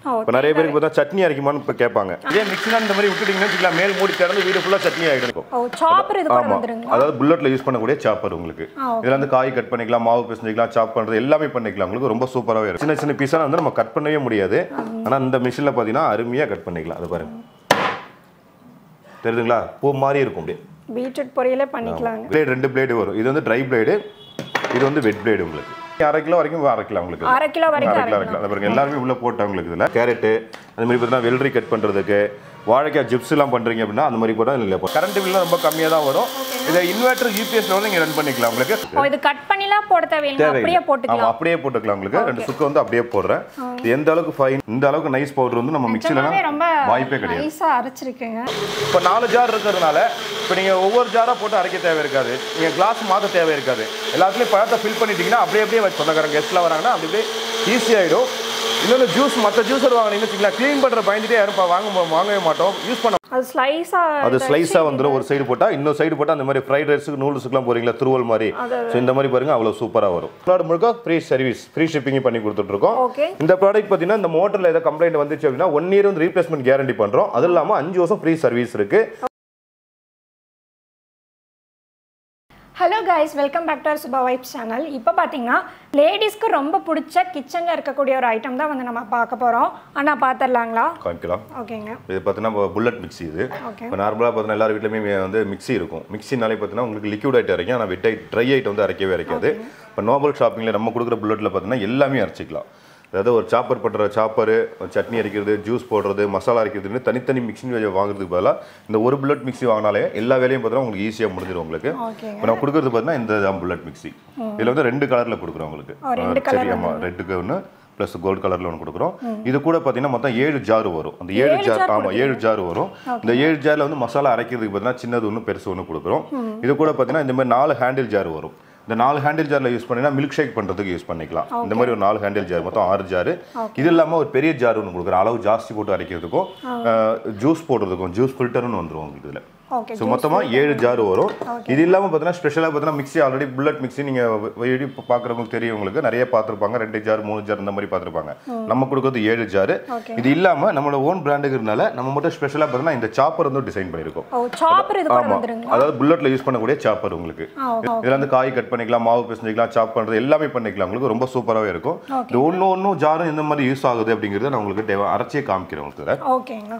ஓ, இப்போ நிறைய பேருக்கு பார்த்தா சட்னி அரைக்குமான்னு இப்போ கேட்பாங்க இதே மிக்சினா இந்த மாதிரி விட்டுட்டீங்கன்னா வச்சுக்கலாம் மேல் மூடி திறந்து வீடு ஃபுல்லாக சட்னி ஆகிடும் ஓ சாப்பர் இது கூட ஆமா வந்துருங்களா அதாவது புல்லட்ல யூஸ் பண்ணக்கூடிய சாப்பர் உங்களுக்கு ஆ, okay. இதுல வந்து காய் கட் பண்ணிக்கலாம் மாவு பிசைஞ்சிக்கலாம் சாப் பண்றது எல்லாமே பண்ணிக்கலாம் உங்களுக்கு ரொம்ப சூப்பராகவே இருக்கும் சின்ன சின்ன பீஸாக வந்து நம்ம கட் பண்ணவே முடியாது ஆனா இந்த மிஷினில் பார்த்தீங்கன்னா அருமையா கட் பண்ணிக்கலாம் அது பாருங்க தெரியுதுங்களா பூ மாதிரி இருக்கும் அப்படியே பீட்ரூட் பொரியலே பண்ணிக்கலாங்க பிளேடு ரெண்டு பிளேடு வரும் இது வந்து ட்ரை பிளேடு இது வந்து வெட் பிளேடு உங்களுக்கு அரை கிலோ வரைக்கும் அரைக்கலாம் உங்களுக்கு அரை கிலோ வரைக்கும் அரை கிலோ அரைக்கலாம் அது பாருங்க எல்லாருமே உள்ள போட்டு உங்களுக்கு இதில் கேரட்டு அந்த மாதிரி பார்த்தீங்கன்னா வெள்ளரி கட் பண்ணுறதுக்கு வாழைக்காய் ஜிப்ஸ் எல்லாம் பண்ணுறீங்க அப்படின்னா அந்த மாதிரி போட்டால் இல்லை கரண்ட் பில்லாம் ரொம்ப கம்மியாக தான் வரும் இதை இன்வெர்டர் ஜிபிஎஸ்ல வந்து நீங்கள் ரன் பண்ணிக்கலாம் உங்களுக்கு ஓ இது கட் பண்ணிலாம் போட தேவையில்லை அப்படியே தேவையில்லை போட்டுக்கலாம் ஆமா அப்படியே போட்டுக்கலாம் உங்களுக்கு ரெண்டு சுக்கு வந்து அப்படியே போடுறேன் இது எந்த அளவுக்கு ஃபைன் இந்த அளவுக்கு நைஸ் பவுடர் வந்து நம்ம மிக்சிலலாம் நிஜமாவே ரொம்ப வாய்ப்பே கிடையாது நைஸா அரைச்சிருக்கீங்க இப்போ நாலு ஜார் இருக்கிறதுனால இப்போ நீங்கள் ஒவ்வொரு ஜாராக போட்டு அரைக்க தேவை இருக்காது நீங்கள் கிளாஸ் மாற்ற தேவை இருக்காது எல்லாத்துலேயும் பழத்தை ஃபில் பண்ணிட்டீங்கன்னா அப்படியே அப்படியே வச்சு சொந்தக்காரங்க கெஸ்ட்லாம் வராங்கன்னா அப்படி அப்படியே ஈஸியாகிடும் இன்னொன்று ஜூஸ் மற்ற ஜூஸர் வாங்கினீங்கன்னு வச்சுக்கலாம் க்ளீன் பண்ணுற பயந்துட்டே யாரும் பா- வாங்க மோ- வாங்கவே மாட்டோம் யூஸ் பண்ண அது ஸ்லைஸா அது ஸ்லைஸாக வந்துடும் ஒரு சைடு போட்டால் இன்னொரு சைடு போட்டால் அந்த மாதிரி ஃப்ரைட் ரைஸுக்கு நூடுல்ஸுக்குலாம் போகிறீங்களா துருவல் மாதிரி ஸோ இந்த மாதிரி பாருங்க அவ்வளோ சூப்பராக வரும் ப்ராடக்ட் முழுக்க ஃப்ரீ சர்வீஸ் ஃப்ரீ ஷிப்பிங் பண்ணி கொடுத்துட்ருக்கோம் ஓகே இந்த ப்ராடக்ட் பார்த்தீங்கன்னா இந்த மோட்டரில் ஏதாவது கம்ப்ளைண்ட் வந்துச்சு அப்படின்னா ஒன் இயர் வந்து ரீப்ளேஸ்மெண்ட் கேரண்டி பண்ணுறோம் அது இல்லாமல் அஞ்சு வருஷம் ஃப்ரீ சர்வீஸ் இருக்குது hello guys welcome back to Subha vibes channel இப்போ பார்த்தீங்கன்னா லேடிஸ்க்கு ரொம்ப பிடிச்ச கிச்சனில் இருக்கக்கூடிய ஒரு ஐட்டம் தான் வந்து நம்ம பார்க்க போகிறோம் அண்ணா பார்த்துடலாங்களா காமிக்கலாம் ஓகேங்க இது பார்த்தீங்கன்னா புல்லட் மிக்ஸி இது ஓகே இப்போ நார்மலாக பார்த்தீங்கன்னா எல்லார் வீட்லையுமே வந்து மிக்ஸி இருக்கும் மிக்ஸினாலே பார்த்தீங்கன்னா உங்களுக்கு லிக்விட் ஐட்டம் அரைக்கும் ஆனால் வெட் ஐட் ட்ரை ஐட்டம் வந்து அரைக்கவே அரைக்காது இப்போ நோபல் ஷாப்பிங்கில் நம்ம கொடுக்குற புல்லட்டில் பார்த்தீங்கன்னா எல்லாமே அரைச்சிக்கலாம் அதாவது ஒரு சாப்பர் பண்ணுற சாப்பரு சட்னி அரைக்கிறது ஜூஸ் போடுறது மசாலா அரைக்கிறதுன்னு தனித்தனி மிக்ஸி வாங்குறதுக்கு பதிலாக இந்த ஒரு புல்லட் மிக்ஸி வாங்கினாலே எல்லா வேலையும் பார்த்தீங்கன்னா உங்களுக்கு ஈஸியாக முடிஞ்சிடும் உங்களுக்கு ஓகேங்க இப்போ நான் கொடுக்குறது பார்த்தீங்கன்னா இந்த தான் புல்லட் மிக்ஸி இதில் வந்து ரெண்டு கலரில் கொடுக்குறோம் உங்களுக்கு ஓ, ரெண்டு ஆ, சரி ஆமாம் ரெட்டுக்கு ஒன்று ப்ளஸ் கோல்டு கலரில் ஒன்று கொடுக்குறோம் இது கூட பார்த்தீங்கன்னா மொத்தம் ஏழு ஜார் வரும் அந்த ஏழு ஜார் ஆமாம் ஏழு ஜார் வரும் இந்த ஏழு ஜாரில் வந்து மசாலா அரைக்கிறதுக்கு பார்த்தீங்கன்னா சின்னது ஒன்று பெருசு ஒன்று கொடுக்குறோம் இது கூட பார்த்தீங்கன்னா இந்த மாதிரி நாலு ஹேண்டில் ஜார் வரும் இந்த நாலு ஹேண்டில் ஜாரில் யூஸ் பண்ணினா மில்க் ஷேக் பண்ணுறதுக்கு யூஸ் பண்ணிக்கலாம் இந்த மாதிரி ஒரு நாலு ஹேண்டில் ஜார் மொத்தம் ஆறு ஜார் இது இல்லாமல் ஒரு பெரிய ஜார் ஒன்று கொடுக்குறோம் அளவு ஜாஸ்தி போட்டு அரைக்கிறதுக்கும் ஜூஸ் போடுறதுக்கும் ஜூஸ் ஃபில்டர்னு வந்துடும் உங்களுக்கு இதில் ஓகே ஸோ மொத்தமாக ஏழு ஜார் வரும் இது இல்லாமல் பார்த்தீங்கன்னா ஸ்பெஷலாக பார்த்தீங்கன்னா மிக்ஸி ஆல்ரெடி புல்லட் மிக்ஸி நீங்கள் வீடியோ பார்க்குறவங்களுக்கு தெரியும் உங்களுக்கு நிறைய பார்த்துருப்பாங்க ரெண்டு ஜார் மூணு ஜார் இந்த மாதிரி பார்த்துருப்பாங்க நம்ம கொடுக்குறது ஏழு ஜார் Okay. இது இல்லாமல் நம்மளோட ஓன் பிராண்டுங்கிறதுனால நம்ம மட்டும் ஸ்பெஷலாக பார்த்தீங்கன்னா இந்த சாப்பர் வந்து டிசைன் பண்ணியிருக்கோம் ஓ சாப்பர் இது கூட ஆமாம் வந்துருங்களா அதாவது புல்லட்டில் யூஸ் பண்ணக்கூடிய சாப்பர் உங்களுக்கு ஆ ஓ இதில் வந்து காய் கட் பண்ணிக்கலாம் மாவு பிசைஞ்சிக்கலாம் சாப் பண்ணுறது எல்லாமே பண்ணிக்கலாம் உங்களுக்கு ரொம்ப சூப்பராகவே இருக்கும் இது ஒன்று ஒன்றும் ஜாரும் எந்த மாதிரி யூஸ் ஆகுது அப்படிங்கிறத நான் உங்களுக்கு தேவை அரைச்சே காமிக்கிறேன் உங்களுக்கு இதில். ஓகேங்கண்ணா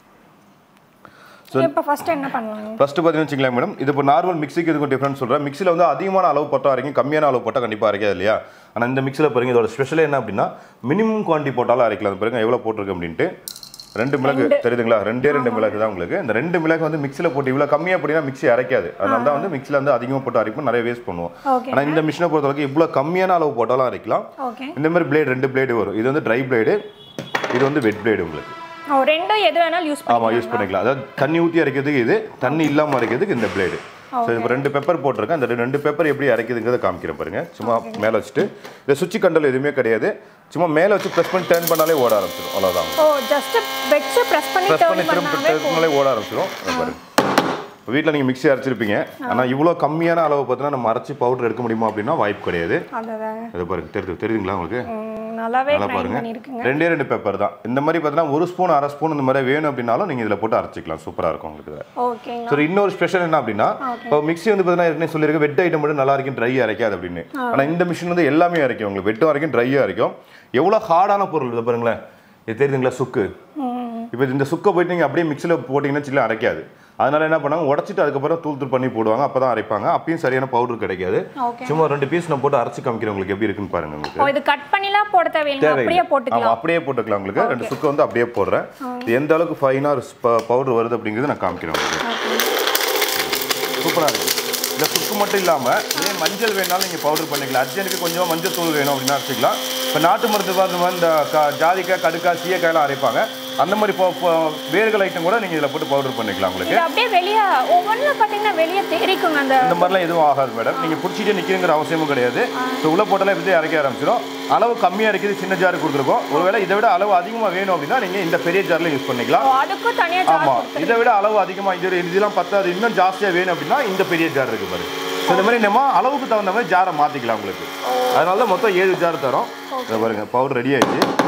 இப்போ ஃபர்ஸ்ட் என்ன பண்ணலாங்க ஃபர்ஸ்ட் பார்த்தீங்கன்னு வச்சுக்கலாம் மேடம் இது இப்போ நார்மல் மிக்ஸிக்கு இதுக்கும் டிஃப்ரெண்ட் சொல்கிறேன் மிக்ஸியில் வந்து அதிகமான அளவு போட்டால் அரைக்கும் கம்மியான அளவு போட்டால் கண்டிப்பாக அரைக்காது இல்லையா ஆனால் இந்த மிக்ஸில் பாருங்க இதோட ஸ்பெஷல் என்ன அப்படின்னா மினிமம் குவான்டிட்டி போட்டாலும் அரைக்கலாம் பாருங்க எவ்வளோ போட்டிருக்கு அப்படின்ட்டு ரெண்டு மிளகு தெரியுதுங்களா ரெண்டே ரெண்டு மிளகு தான் உங்களுக்கு இந்த ரெண்டு மிளகு வந்து மிக்ஸில் போட்டு இவ்வளோ கம்மியாக போட்டிங்கன்னா மிக்ஸி அரைக்காது அதனால தான் வந்து மிக்ஸில் வந்து அதிகமாக போட்டு அரைக்கும் நிறைய வேஸ்ட் பண்ணுவோம் ஓகே ஆனால் இந்த மிஷினை பொறுத்தளவுக்கு இவ்வளோ கம்மியான அளவு போட்டாலும் அரைக்கலாம் ஓகே இந்த மாதிரி பிளேடு ரெண்டு பிளேடு வரும் இது வந்து ட்ரை பிளேடு இது வந்து வெட் பிளேடு உங்களுக்கு ஓ ரெண்டும் எது வேணாலும் யூஸ் ஆமாம் யூஸ் பண்ணிக்கலாம் அதாவது தண்ணி ஊற்றி அரைக்கிறதுக்கு இது தண்ணி இல்லாமல் அரைக்கிறதுக்கு இந்த பிளேடு ஸோ இப்போ ரெண்டு பெப்பர் போட்டிருக்கேன் அந்த ரெண்டு பெப்பர் எப்படி அரைக்குதுங்கிறத காமிக்கிறேன் பாருங்க சும்மா மேலே வச்சுட்டு இந்த சுவிட்ச் கண்டல் எதுவுமே கிடையாது சும்மா மேலே வச்சு ப்ரெஸ் பண்ணி டர்ன் பண்ணாலே ஓட ஆரம்பிச்சிடும் அவ்வளோதான் ஓ ஜஸ்ட் வச்சு ப்ரெஸ் பண்ணி ப்ரெஸ் பண்ணி டர்ன் திரும்ப பண்ணாவே டர்ன் பண்ணாலே ஓட ஆரம்பிச்சிடும் இதை பாருங்க வீட்டில் நீங்கள் மிக்ஸி அரைச்சிருப்பீங்க ஆனால் இவ்வளோ கம்மியான அளவு பார்த்தீங்கன்னா நம்ம அரைச்சி பவுடர் எடுக்க முடியுமா அப்படின்னா வாய்ப்பு கிடையாது அதுதாங்க இதை பாருங்க தெரியுது தெரியுதுங்களா உங்களுக்கு ம், நல்லாவே நல்லா கிரைண்ட் பாருங்க பண்ணியிருக்குங்க ரெண்டே ரெண்டு பேப்பர் தான் இந்த மாதிரி பார்த்தீங்கன்னா ஒரு ஸ்பூன் அரை ஸ்பூன் இந்த மாதிரி வேணும் அப்படின்னாலும் நீங்கள் இதில் போட்டு அரைச்சிக்கலாம் சூப்பராக இருக்கும் உங்களுக்கு இதுல. ஓகேங்க சரி இன்னொரு ஸ்பெஷல் என்ன அப்படின்னா இப்போ மிக்ஸி வந்து பார்த்தீங்கன்னா ஏற்கனவே சொல்லியிருக்கு வெட் ஐட்டம் மட்டும் நல்லா இருக்கும் ட்ரை அரைக்காது அப்படின்னு ஆனால் இந்த மிஷின் வந்து எல்லாமே அரைக்கும் உங்களுக்கு வெட்டும் அரைக்கும் ட்ரையும் அரைக்கும் எவ்வளோ ஹார்டான பொருள் இதை பாருங்களேன் இது தெரியுதுங்களா சுக்கு இப்போ இந்த சுக்கை போயிட்டு நீங்கள் அப்படியே மிக்ஸியில் போட்டிங்கன்னா வச்சுக்கலாம் அரைக்காது அதனால என்ன பண்ணாங்க உடச்சிட்டு அதுக்கப்புறம் தூள் தூள் பண்ணி போடுவாங்க அப்போ தான் அரைப்பாங்க அப்பயும் சரியான பவுடர் கிடைக்காது ஓகே சும்மா ரெண்டு பீஸ் நான் போட்டு அரைச்சி காமிக்கிறேன் உங்களுக்கு எப்படி இருக்குன்னு பாருங்க உங்களுக்கு ஓ இது கட் பண்ணிலாம் போட தேவையில்லை அப்படியே தேவையில்லை போட்டுக்கலாம் ஆமா அப்படியே போட்டுக்கலாம் உங்களுக்கு ரெண்டு சுக்கு வந்து அப்படியே போடுறேன் இது எந்த அளவுக்கு ஃபைனாக பவுடர் வருது அப்படிங்கிறது நான் காமிக்கிறேன் உங்களுக்கு சூப்பராக இருக்கு இந்த சுக்கு மட்டும் இல்லாமல் இதே மஞ்சள் வேணாலும் நீங்கள் பவுடர் பண்ணிக்கலாம் அர்ஜென்ட்டுக்கு கொஞ்சம் மஞ்சள் தூள் வேணும் அப்படின்னா வச்சுக்கலாம் இப்போ நாட்டு மருந்து பார்த்து மாதிரி இந்த க ஜாதிக்காய் கடுக்காய் சீயக்காயெல்லாம் அரைப்பாங்க அந்த மாதிரி இப்போ இப்போ வேர்கள் ஐட்டம் கூட நீங்கள் இதில் போட்டு பவுடர் பண்ணிக்கலாம் உங்களுக்கு இது அப்படியே வெளியே ஒவ்வொன்றில் பார்த்தீங்கன்னா வெளியே தெரிக்கும் அந்த இந்த மாதிரிலாம் எதுவும் ஆகாது மேடம் நீங்கள் பிடிச்சிட்டே நிற்கிறங்கிற அவசியமும் கிடையாது ஸோ உள்ள போட்டாலே எப்படி அரைக்க ஆரம்பிச்சிடும் அளவு கம்மியாக இருக்குது சின்ன ஜார் கொடுத்துருக்கோம் ஒருவேளை இதை விட அளவு அதிகமாக வேணும் அப்படின்னா நீங்கள் இந்த பெரிய ஜாரில் யூஸ் பண்ணிக்கலாம் ஓ, அதுக்கும் தனியாக ஜார் ஆமாம் இதை விட அளவு அதிகமாக இது இதெல்லாம் பத்தாது இன்னும் ஜாஸ்தியாக வேணும் அப்படின்னா இந்த பெரிய ஜார் இருக்கு பாரு ஸோ இந்த மாதிரி நம்ம அளவுக்கு தகுந்த மாதிரி ஜாரை மாற்றிக்கலாம் உங்களுக்கு அதனால தான் மொத்தம் ஏழு ஜார் தரோம் இதை பாருங்க பவுடர் ரெடி ஆயிடுச்சு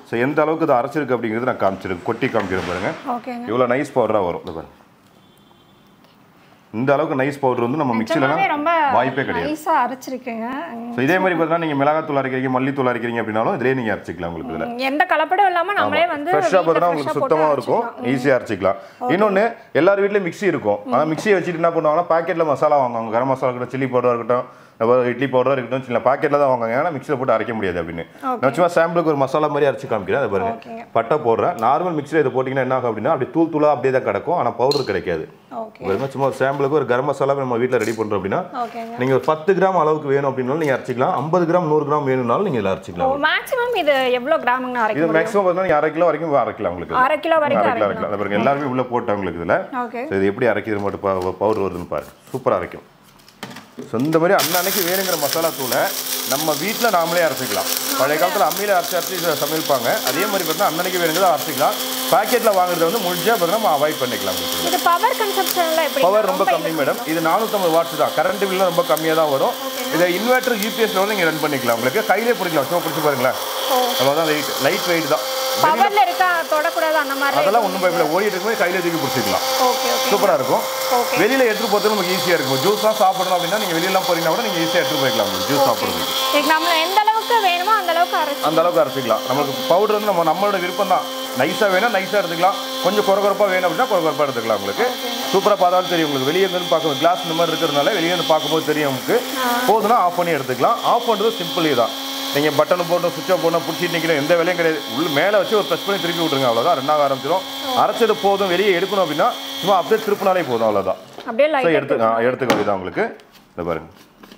ஸோ எந்த அளவுக்கு இது அரைச்சிருக்கு அப்படிங்கிறது நான் காமிச்சிருக்கு கொட்டி காமிக்கிறேன் பாருங்க ஓகேங்க இவ்வளோ நைஸ் பவுடராக வரும் இது பாருங்க இந்த அளவுக்கு நைஸ் பவுடர் வந்து நம்ம நிஜமாவே மிக்சிலலாம் ரொம்ப வாய்ப்பே கிடையாது நைஸா அரைச்சிருக்குங்க ஸோ இதே மாதிரி பார்த்தீங்கன்னா நீங்கள் மிளகாத்தூள் அரைக்கிறீங்க மல்லித்தூள் அரைக்கிறீங்க அப்படின்னாலும் இதிலே நீங்கள் அரைச்சிக்கலாம் உங்களுக்கு இதில் ம், எந்த கலப்படம் இல்லாம நம்மளே வந்து ஃப்ரெஷ்ஷாக வீட்ல பார்த்தீங்கன்னா fresh உங்களுக்கு ஆ போட்டு சுத்தமாக இருக்கும் ஈஸியாக அரைச்சிக்கலாம் இன்னொன்று எல்லார் வீட்லேயும் மிக்ஸி இருக்கும் ஆனால் மிக்ஸியை வச்சுட்டு என்ன பண்ணுவாங்கன்னா பாக்கெட்டில் மசாலா வாங்குவாங்க கரம் மசாலா இருக்கட்டும் சில்லி பவுடர் இருக்கட்டும் அப்புறம் இட்லி பவுடர் இருக்கட்டும் சில பாக்கெட்டில் தான் வாங்குவாங்க ஏன்னா மிக்ஸியில் போட்டு அரைக்க முடியாது அப்படின்னு நான் சும்மா சாம்பிளுக்கு ஒரு மசாலா மாதிரி அரைச்சி காமிக்கிறேன் அதை பாருங்க ஓகேங்க பட்டை போடுறேன் நார்மல் மிக்ஸில் இதை போட்டிங்கன்னா என்ன ஆகும் அப்படின்னா அப்படி தூள் தூளாக அப்படியே தான் கிடக்கும் ஆனால் பவுடர் கிடைக்காது ஓகே பாருங்க சும்மா ஒரு சாம்பிளுக்கு ஒரு கரம் மசாலா நம்ம வீட்டில் ரெடி பண்ணுறோம் அப்படின்னா ஓகேங்க நீங்கள் ஒரு பத்து கிராம் அளவுக்கு வேணும் அப்படின்னாலும் நீங்கள் அரைச்சிக்கலாம் ஐம்பது கிராம் நூறு கிராம் வேணும்னாலும் நீங்கள் இதில் அரைச்சிக்கலாம் மேக்ஸிமம் இது எவ்வளவு கிராமுங்க அரைக்க இது முடியும் மேக்ஸிமம் பார்த்தீங்கன்னா நீங்கள் அரை கிலோ வரைக்கும் அரைக்கலாம் உங்களுக்கு அரை கிலோ வரைக்கும் அரை கிலோ அரைக்கலாம் அதை பாருங்க எல்லாருமே உள்ள போட்டு உங்களுக்கு இதில் ஓகே ஸோ இது எப்படி அரைக்கிறது மட்டும் பவுடர் வருதுன்னு பாருங்க சூப்பராக அரைக்கும் ஸோ இந்த மாதிரி அன்னன்னைக்கு வேணுங்கிற மசாலா தூளை நம்ம வீட்டில் நாமளே அரைச்சிக்கலாம் பழைய காலத்தில் அம்மியில் அரைச்சி அரைச்சி இதை சமைப்பாங்க அதே மாதிரி பார்த்தீங்கன்னா அன்னன்னைக்கு வேணுங்கிறத அரைச்சிக்கலாம் பாக்கெட்டில் வாங்குறத வந்து முடிஞ்சா பார்த்தீங்கன்னா நம்ம அவாய்ட் பண்ணிக்கலாம் உங்களுக்கு இது பவர் கன்சப்ஷன்ல எப்படி பவர் ரொம்ப கம்மி மேடம் இது நானூற்றம்பது வாட்ஸ் தான் கரண்ட் பில்லும் ரொம்ப கம்மியாக தான் வரும் இதை இன்வெர்டர் யூபிஎஸ்ல வந்து நீங்கள் ரன் பண்ணிக்கலாம் உங்களுக்கு கையிலே பிடிக்கலாம் சும்மா பிடிச்சி பாருங்களேன் அவ்வளோதான் வெயிட் லைட் வெயிட் தான் பவர்ல இருக்கா தொடக்கூடாது அந்த மாதிரி அதெல்லாம் ஒன்றும் பயப்பட ஓடிட்டு இருக்கும்போது கையிலே தூக்கி பிடிச்சிக்கலாம் ஓகே ஓகே சூப்பராக இருக்கும் ஓகே வெளியில எடுத்துட்டு போகிறது நமக்கு ஈஸியாக இருக்கும் ஜூஸ்லாம் சாப்பிடணும் அப்படின்னா நீங்கள் வெளியெல்லாம் போறீங்கன்னா கூட நீங்கள் ஈஸியாக எடுத்துட்டு போய்க்கலாம் உங்களுக்கு ஜூஸ் சாப்பிட்றதுக்கு எனக்கு நம்ம எந்த அளவுக்கு வேணுமோ அந்த அளவுக்கு அரைச்சு அந்த அளவுக்கு அரைச்சிக்கலாம் நமக்கு பவுடர் வந்து நம்ம நம்மளோட விருப்பம் தான் நைஸாக வேணால் நைஸாக எடுத்துக்கலாம் கொஞ்சம் குறகுறப்பாக வேணும் அப்படின்னா குறகுறப்பாக எடுத்துக்கலாம் உங்களுக்கு சூப்பராக பார்த்தாலும் தெரியும் உங்களுக்கு வெளியே இருந்து பார்க்கும் கிளாஸ் இந்த மாதிரி இருக்கிறதுனால வெளியே இருந்து பார்க்கும்போது தெரியும் உங்களுக்கு போதுன்னா ஆஃப் பண்ணி எடுத்துக்கலாம் ஆஃப் பண்ணுறது சிம்பிளே தான் நீங்கள் பட்டன் போட்டு சுவிட்சை போட்டு பிடிச்சிட்டு நிற்கணும் எந்த வேலையும் கிடையாது உள்ள மேலே வச்சு ஒரு ப்ரெஸ் பண்ணி திருப்பி விட்ருங்க அவ்வளோதான் ரெண்டாக ஆரம்பிச்சிடும் அரைச்சது போதும் வெளியே எடுக்கணும் அப்படின்னா சும்மா அப்படியே திருப்பினாலே போதும் அவ்வளோதான் அப்படியே ஸோ லைட் எடுத்து ஆ, எடுத்துக்க வேண்டியதான் உங்களுக்கு இந்த பாருங்க